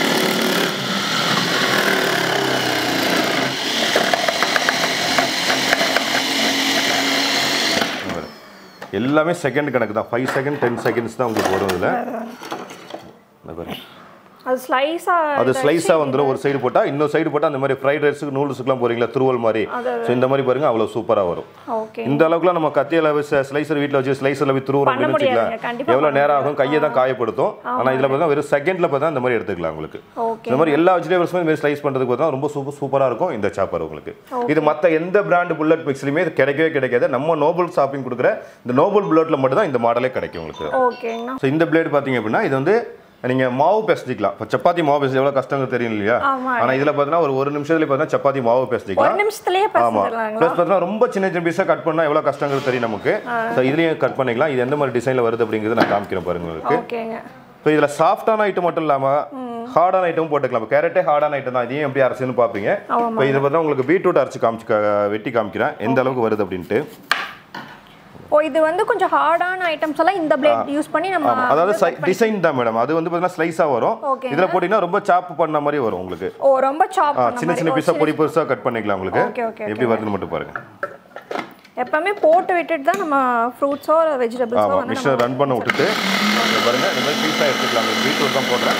எல்லாமே செகண்ட் கணக்கு தான் ஃபைவ் செகண்ட் டென் செகண்ட்ஸ் தான் உங்களுக்கு வரும் இதில் இந்த பாருங்க. அது ஸ்லைஸா அது ஸ்லைஸாக வந்துடும் ஒரு சைடு போட்டால் இன்னொரு சைடு போட்டால் அந்த மாதிரி ஃப்ரைட் ரைஸுக்கு நூடுல்ஸுக்குலாம் போறீங்களா துருவல் மாதிரி ஸோ இந்த மாதிரி பாருங்க அவ்வளோ சூப்பராக வரும் ஓகே இந்த அளவுக்குலாம் நம்ம கத்தியில ஸ்லைசர் வீட்டில் வச்சு ஸ்லைசரில் போய் துருவுறோம் பண்ண அப்படின்னு முடியாதுங்க, வச்சுக்கலாம் கண்டிப்பா எவ்வளோ நேரம் ஆகும் கையை தான் காயப்படுத்தும் ஆனால் இதில் பார்த்தா வெறும் செகண்டில் பார்த்தா இந்த மாதிரி எடுத்துக்கலாம் உங்களுக்கு ஓகே இந்த மாதிரி எல்லா வெஜிடபிள்ஸுமே இந்த மாதிரி ஸ்லைஸ் பண்ணுறதுக்கு பார்த்தா ரொம்ப சூப்பர் சூப்பராக இருக்கும் இந்த சாப்பர் உங்களுக்கு இது மற்ற எந்த பிராண்ட் புல்லட் மிக்ஸ்லையுமே இது கிடைக்கவே கிடைக்காது நம்ம நோபல் ஷாப்பிங் கொடுக்குற இந்த நோபல் புல்லட்டில் மட்டும் தான் இந்த மாடலே கிடைக்கும் உங்களுக்கு ஓகேங்கண்ணா ஸோ இந்த பிளேடு பார்த்தீங்க அப்படின்னா இது வந்து நீங்க மாவு பிசைஞ்சிக்கலாம் இப்போ சப்பாத்தி மாவு பிசை எவ்வளோ கஷ்டங்க தெரியும் இல்லையா ஆமா. ஆனால் இதில் பார்த்தீங்கன்னா ஒரு ஒரு நிமிஷத்துல பார்த்தீங்கன்னா சப்பாத்தி மாவு ஒரு பிசைஞ்சிக்கலாம் நிமிஷத்துலயே ஆமா பசங்களாங்களா ப்ளஸ் பார்த்தீங்கன்னா ரொம்ப சின்ன சின்ன பீஸாக கட் பண்ணால் எவ்வளோ கஷ்டங்கிறது தெரியும் நமக்கு ஸோ இதுலேயும் கட் பண்ணிக்கலாம் இது எந்த மாதிரி டிசைனில் வருது அப்படிங்கிறது நான் காமிக்கிறேன் பாருங்க உங்களுக்கு ஓகேங்க இப்போ இதில் சாஃப்டான ஐட்டம் மட்டும் இல்லாமல் ஹார்டான ஐட்டம் போட்டுக்கலாம் இப்போ கேரட்டே ஹார்டான ஐட்டம் தான் இதையும் எப்படி அரைச்சுன்னு பார்ப்பீங்க ஆமா. இப்போ இதை பார்த்தா உங்களுக்கு பீட்ரூட் அரைச்சு காமிச்சு கா- வெட்டி காமிக்கிறேன் எந்த அளவுக்கு வருது அப்படின்ட்டு ஓ இது வந்து கொஞ்சம் ஹார்டான ஐட்டம்ஸ் எல்லாம் இந்த பிளேட் யூஸ் பண்ணி நம்ம ஆமாம் அதாவது டிசைன் தான் மேடம் அது வந்து பார்த்தீங்கன்னா ஸ்லைஸாக வரும் Okay. இதில் போட்டிங்கன்னா ரொம்ப சாப் பண்ண மாதிரி வரும் உங்களுக்கு ஓ ரொம்ப சாப் ஆ, பண்ண சின்ன சின்ன பீஸாக பொடி பொடிசாக கட் பண்ணிக்கலாம் உங்களுக்கு Okay, okay, எப்படி வருதுன்னு மட்டும் பாருங்க எப்பவுமே போட்டு விட்டுட்டு தான் நம்ம ஃப்ரூட்ஸோ வெஜிடபிள்ஸோ ஆமாம் வந்து மிஷினை ரன் பண்ண விட்டுட்டு இங்க பாருங்க இந்த மாதிரி பீஸாக எடுத்துக்கலாம் உங்களுக்கு பீட்ரூட் தான் போடுறேன்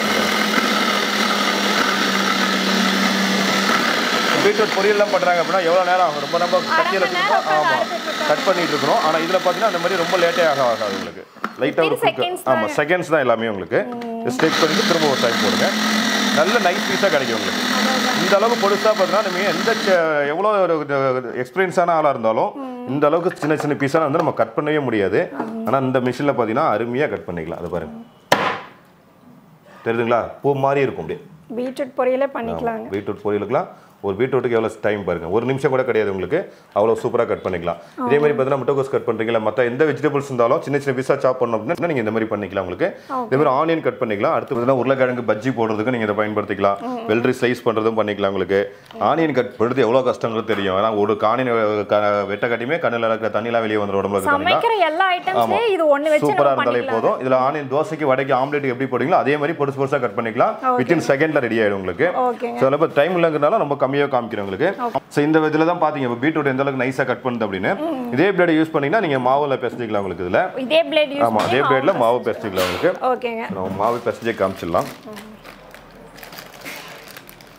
பீட்ரூட் பொரியல்லாம் பண்ணுறாங்க அப்படின்னா எவ்வளோ நேரம் ஆகும் ரொம்ப நம்ம கத்தியில் மணி நேரம் உட்கார்ந்து ஆமாம் அரைச்சிட்டு இருக்காங்க. கட் பண்ணிட்டு இருக்கணும் ஆனால் இதில் பார்த்தீங்கன்னா அந்த மாதிரி ரொம்ப லேட்டே ஆக ஆகாது உங்களுக்கு லைட்டாக ஒரு Within seconds ஆமாம் செகண்ட்ஸ் தான் எல்லாமே உங்களுக்கு ஸ்டேக் பண்ணிட்டு திரும்ப ஒரு டைம் போடுங்க நல்ல நைஸ் பீஸாக கிடைக்கும் உங்களுக்கு இந்த அளவுக்கு பொடுசா பார்த்தீங்கன்னா நம்ம எந்த ச- எவ்வளோ ஒரு எக்ஸ்பீரியன்ஸான ஆளாக இருந்தாலும் இந்த அளவுக்கு சின்ன சின்ன பீஸாக வந்து நம்ம கட் பண்ணவே முடியாது ஆனால் இந்த மிஷினில் பார்த்தீங்கன்னா அருமையாக கட் பண்ணிக்கலாம் அது பாருங்க தெரியுதுங்களா பூ மாதிரி இருக்கும் அப்படியே பீட்ரூட் பொரியலே பண்ணிக்கலாங்க பீட்ரூட் பொரியலுக்குலாம் ஒரு பீட்ரூட்டுக்கு எவ்வளோ டைம் பாருங்க ஒரு நிமிஷம் கூட கிடையாது உங்களுக்கு அவ்வளோ சூப்பராக கட் பண்ணிக்கலாம் இதே மாதிரி பார்த்தீங்கன்னா முட்டைக்கோஸ் கட் பண்ணுறீங்களா மற்ற எந்த வெஜிடபிள்ஸ் இருந்தாலும் சின்ன சின்ன பீஸாக சாப் பண்ணோம் அப்படின்னா நீங்கள் இந்த மாதிரி பண்ணிக்கலாம் உங்களுக்கு இதே மாதிரி ஆனியன் கட் பண்ணிக்கலாம் அடுத்து பார்த்தீங்கன்னா உருளைக்கிழங்கு பஜ்ஜி போடுறதுக்கு நீங்கள் இதை பயன்படுத்திக்கலாம் வெள்ளரி ஸ்லைஸ் பண்ணுறதும் பண்ணிக்கலாம் உங்களுக்கு ஆனியன் கட் பண்ணுறது எவ்வளோ கஷ்டங்கிறது தெரியும் ஏன்னா ஒரு ஆனியன் வெட்ட கட்டியுமே கண்ணில் இருக்கிற தண்ணிலாம் வெளியே வந்துடும் உடம்புல இருக்கிற தண்ணிலாம் சமைக்கிற எல்லா ஐட்டம்ஸ்லயும் இது ஒண்ணு வச்சு சூப்பரா நம்ம இருந்தாலே பண்ணிக்கலாம் போதும் இதுல ஆனியன் தோசைக்கு வடைக்கு ஆம்லெட் எப்படி போடுவீங்களோ அதே மாதிரி பொடுசு பொடுசா கட் பண்ணிக்கலாம் வித்தின் செகண்ட்ல ரெடி ஆயிடும் உங்களுக்கு ஓகேங்க ஸோ இப்போ டைம் இல்லைங்கிறனால ரொம்ப கம்மியாக காமிக்கிறேன் உங்களுக்கு ஸோ இந்த இதில் தான் பார்த்தீங்க இப்போ பீட்ரூட் எந்த அளவுக்கு நைஸாக கட் பண்ணுது அப்படின்னு இதே பிளேட் யூஸ் பண்ணீங்கன்னா நீங்கள் மாவுல பிசைஞ்சிக்கலாம் உங்களுக்கு இதில் இதே பிளேட் யூஸ் ஆமாம் அதே பிளேட்ல மாவு பிசைஞ்சிக்கலாம் உங்களுக்கு ஓகேங்க நம்ம மாவு பிசைஞ்சே காமிச்சிடலாம்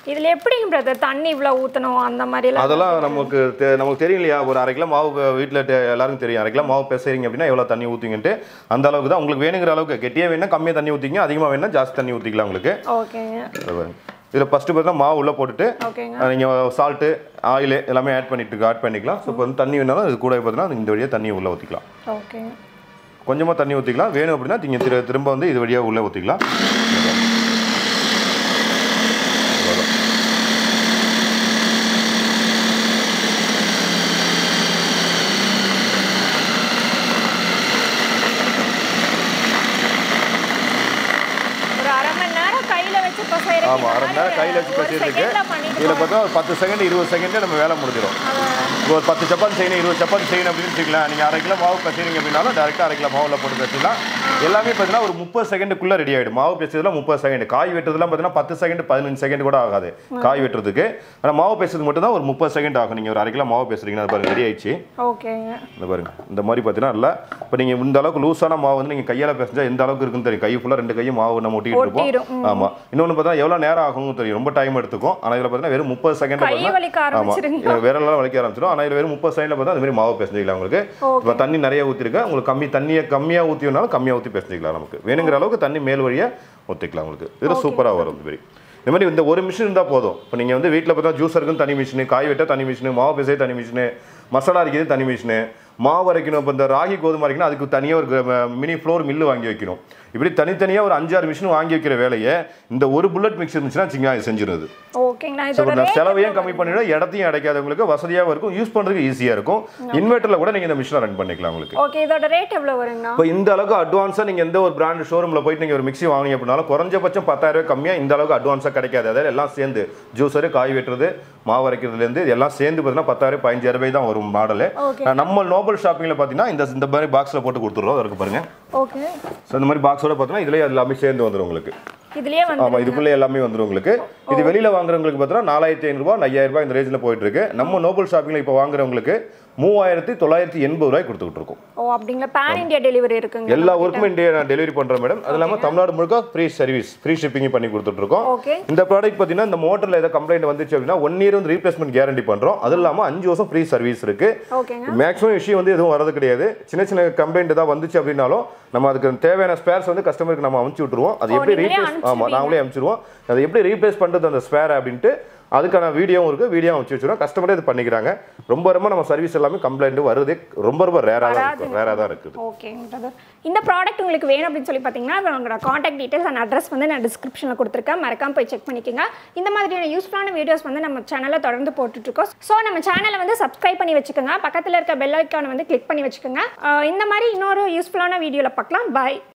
இதுல எப்படிங்க பிரதர் தண்ணி இவ்வளவு ஊத்தணும் அந்த மாதிரி எல்லாம் அதெல்லாம் நமக்கு தெ- நமக்கு தெரியும் இல்லையா ஒரு அரை கிலோ மாவு வீட்டில் எல்லாருக்கும் தெரியும் அரை கிலோ மாவு பேசுறீங்க அப்படின்னா எவ்வளோ தண்ணி ஊற்றிங்கன்ட்டு அந்த அளவுக்கு தான் உங்களுக்கு வேணுங்கிற அளவுக்கு கெட்டியாக வேணா கம்மியாக தண்ணி ஊற்றிங்க அதிகமாக வேணா ஜாஸ்தி தண்ணி ஊற்றிக்கலாம் உங்களுக்கு ஓகேங்க இதை பாருங்க. இதில் ஃபஸ்ட்டு பார்த்தீங்கன்னா மாவு உள்ளே போட்டுட்டு ஓகேங்க நீங்கள் சால்ட்டு ஆயில் எல்லாமே ஆட் பண்ணிட்டு ஆட் பண்ணிக்கலாம் ஸோ இப்போ வந்து தண்ணி வேணாலும் இது கூட பார்த்தீங்கன்னா இந்த வழியாக தண்ணி உள்ளே ஊற்றிக்கலாம் ஓகேங்க கொஞ்சமாக தண்ணி ஊற்றிக்கலாம் வேணும் அப்படின்னா நீங்கள் திரு திரும்ப வந்து இது வழியாக உள்ளே ஊற்றிக்கலாம் ஒரு அரை மணி நேரம் கையில வச்சு பசைறீங்க ஆமாம் அரை மணி நேரம் கையில் வச்சு பசிருக்கு பண்ணிட்டு இதில் பார்த்தா ஒரு பத்து செகண்ட் இருபது செகண்டே நம்ம வேலை முடிஞ்சிடும் இப்போ ஒரு பத்து சப்பாத்தி செய்யணும் இருபது சப்பாத்தி செய்யணும் அப்படின்னு வச்சுக்கலாம் நீங்கள் அரை கிலோ மாவு பசிறீங்க அப்படின்னாலும் டேரெக்டாக அரை கிலோ மாவில் போட்டு பேசிக்கலாம் எல்லாமே பார்த்தீங்கன்னா ஒரு முப்பது செகண்டுக்குள்ளே ரெடி ஆகிடும் மாவு பேசுறதுல முப்பது செகண்ட் காய் வெட்டுறதுலாம் பார்த்தீங்கன்னா பத்து செகண்ட் பதினஞ்சு செகண்ட் கூட ஆகாது காய் வெட்டுறதுக்கு ஆனால் மாவு பேசுறது மட்டும் தான் ஒரு முப்பது செகண்ட் ஆகும் நீங்கள் ஒரு அரை கிலோ மாவு பேசுறீங்கன்னா அது பாருங்க ரெடி ஆயிடுச்சு ஓகேங்க இந்த பாருங்க இந்த மாதிரி பார்த்தீங்கன்னா இல்லை இப்போ நீங்கள் இந்த அளவுக்கு லூஸான மாவு வந்து நீங்கள் கையால் பேசிஞ்சா எந்த அளவுக்கு இருக்குன்னு தெரியும் கை ஃபுல்லாக ரெண்டு கையும் மாவு நம்ம ஒட்டிட்டு ஒட்டிடும், இருப்போம் ஆமாம் இன்னொன்று பார்த்தா எவ்வளோ நேரம் ஆகும்னு தெரியும் ரொம்ப டைம் எடுத்துக்கும் ஆனால் இதில் பார்த்தீங்கன்னா வெறும் முப்பது செகண்ட் கை வலிக்க ஆரம்பிச்சிருங்க ஆமாம் விரலாம் வலிக்க ஆரம்பிச்சிடும் ஆனால் இதில் வெறும் முப்பது செகண்டில் பார்த்தா அந்த மாதிரி மாவு பேசிக்கலாம் உங்களுக்கு இப்போ தண்ணி நிறைய ஊற்றிருக்கேன் உங்களுக்கு கம்மி தண்ணியை கம்மியாக ஊற்றினாலும் கம்மியாக ஊற்றி பேசிக்கலாம் நமக்கு வேணுங்கிற அளவுக்கு தண்ணி மேல் வழியாக ஊற்றிக்கலாம் உங்களுக்கு இதில் சூப்பராக வரும் இந்த மாதிரி இந்த மாதிரி இந்த ஒரு மிஷின் இருந்தால் போதும் இப்போ நீங்கள் வந்து வீட்டில் பார்த்தா ஜூஸருக்கும் தனி மிஷினு காய் வெட்ட தனி மிஷினு மாவு பேச தனி மிஷினு மசாலா அரைக்கிறது தனி மிஷினு மாவு அரைக்கணும் இப்போ இந்த ராகி கோதுமை அரைக்கணும் அதுக்கு தனியாக ஒரு மினி ஃப்ளோர் மில்லு வாங்கி வைக்கணும் இப்படி தனித்தனியாக ஒரு அஞ்சாறு மிஷின் வாங்கி வைக்கிற வேலையை இந்த ஒரு புல்லட் மிக்சர் இருந்துச்சுன்னா வச்சுக்கோங்க, அது செஞ்சிருது ஓகேங்கண்ணா ஸோ இதோட இந்த செலவையும் கம்மி பண்ணிவிடும் இடத்தையும் அடைக்காதவங்களுக்கு வசதியாகவும் இருக்கும் யூஸ் பண்ணுறதுக்கு ஈஸியாக இருக்கும் இன்வெர்ட்டரில் கூட நீங்கள் இந்த மிஷினை ரன் பண்ணிக்கலாம் உங்களுக்கு ஓகே இதோட ரேட் எவ்வளவு வருங்கண்ணா இப்போ இந்த அளவுக்கு அட்வான்ஸாக நீங்கள் எந்த ஒரு பிராண்ட் ஷோரூமில் போயிட்டு நீங்கள் ஒரு மிக்ஸி வாங்கினீங்க அப்படின்னாலும் குறைஞ்சபட்சம் பத்தாயிரம் ரூபாய் கம்மியாக இந்த அளவுக்கு அட்வான்ஸாக கிடைக்காது அதாவது எல்லாம் சேர்ந்து ஜூஸரு காய் வெட்டுறது மாவு அரைக்கிறதுலேருந்து எல்லாம் சேர்ந்து பார்த்தீங்கன்னா பத்தாயிரம் பதினஞ்சாயிரம் ரூபாய் தான் வரும் மாடலு ஓகே நம்ம நோபல் ஷாப்பிங்கில் பார்த்தீங்கன்னா இந்த இந்த மாதிரி பாக்ஸில் போட்டு கொடுத்துருவோம் இருக்கு பாருங்க ஓகே ஸோ இந்த மாதிரி பாக்ஸோட பார்த்தீங்கன்னா இதுலேயே எல்லாமே சேர்ந்து வந்துடும் உங்களுக்கு இதுலயே வந்து ஆமா இதுக்குள்ளே எல்லாமே வந்துரும் உங்களுக்கு இது வெளியில வாங்குறவங்களுக்கு பார்த்தீங்கன்னா நாலாயிரத்தி ஐநூறுபா ஐயாயிரம் ரூபாய் இந்த ரேஞ்சில் போயிட்டு இருக்கு நம்ம நோபல் ஷாப்பிங்ல இப்போ வாங்குறவங்களுக்கு மூவாயிரத்தி தொள்ளாயிரத்தி எண்பது ரூபாய் கொடுத்துக்கிட்டு இருக்கோம் ஓ அப்படிங்களா பேன் இந்தியா டெலிவரி இருக்குங்க எல்லா ஊருக்குமே இந்தியா நான் டெலிவரி பண்றேன் மேடம் அது இல்லாமல் தமிழ்நாடு முழுக்க ஃப்ரீ சர்வீஸ் ஃப்ரீ ஷிப்பிங் பண்ணி கொடுத்துட்டு இருக்கோம் ஓகே இந்த ப்ராடக்ட் பார்த்தீங்கன்னா இந்த மோட்டரில் ஏதாவது கம்ப்ளைண்ட் வந்துச்சு அப்படின்னா ஒன் இயர் வந்து ரீப்ளேஸ்மெண்ட் கேரண்டி பண்றோம் அது இல்லாமல் அஞ்சு வருஷம் ஃப்ரீ சர்வீஸ் இருக்கு ஓகேங்க மேக்ஸிமம் விஷயம் வந்து எதுவும் வரது கிடையாது சின்ன சின்ன கம்ப்ளைண்ட் ஏதாவது வந்துச்சு அப்படின்னாலும் நம்ம அதுக்கு தேவையான ஸ்பேர்ஸ் வந்து கஸ்டமருக்கு நம்ம அமுச்சு விட்டுருவோம் அது எப்படி நீங்களே ரீப்ளேஸ் ஆமாம் நாங்களே அமுச்சிருவோம் அது எப்படி ரீப்ளேஸ் பண்ணுறது அந்த ஸ்பேர் அப்படின்ட்டு அதுக்கான வீடியோவும் இருக்குது வீடியோ அமுச்சு வச்சிருவோம் கஸ்டமரே இது பண்ணிக்கிறாங்க ரொம்ப ரொம்ப நம்ம சர்வீஸ் எல்லாமே கம்ப்ளைண்ட் வருது ரொம்ப ரொம்ப ரேராக தான் இருக்கும் ரேராக தான் இருக்குது ஓகேங்க பிரதர் இந்த ப்ராடக்ட் உங்களுக்கு வேணும் அப்படின்னு சொல்லி பார்த்தீங்கன்னா உங்களோட காண்டாக்ட் டீடைல்ஸ் அண்ட் அட்ரஸ் வந்து நான் டிஸ்கிரிப்ஷனில் கொடுத்துருக்கேன் மறக்காம போய் செக் பண்ணிக்கோங்க இந்த மாதிரியான யூஸ்ஃபுல்லான வீடியோஸ் வந்து நம்ம சேனலில் தொடர்ந்து போட்டுட்ருக்கோம் ஸோ நம்ம சேனலை வந்து சப்ஸ்கிரைப் பண்ணி வச்சுக்கோங்க பக்கத்தில் இருக்க பெல் ஐக்கானை வந்து கிளிக் பண்ணி வச்சுக்கோங்க அஹ் இந்த மாதிரி இன்னொரு யூஸ்ஃபுல்லான வீடியோவில் பார்க்கலாம் பாய்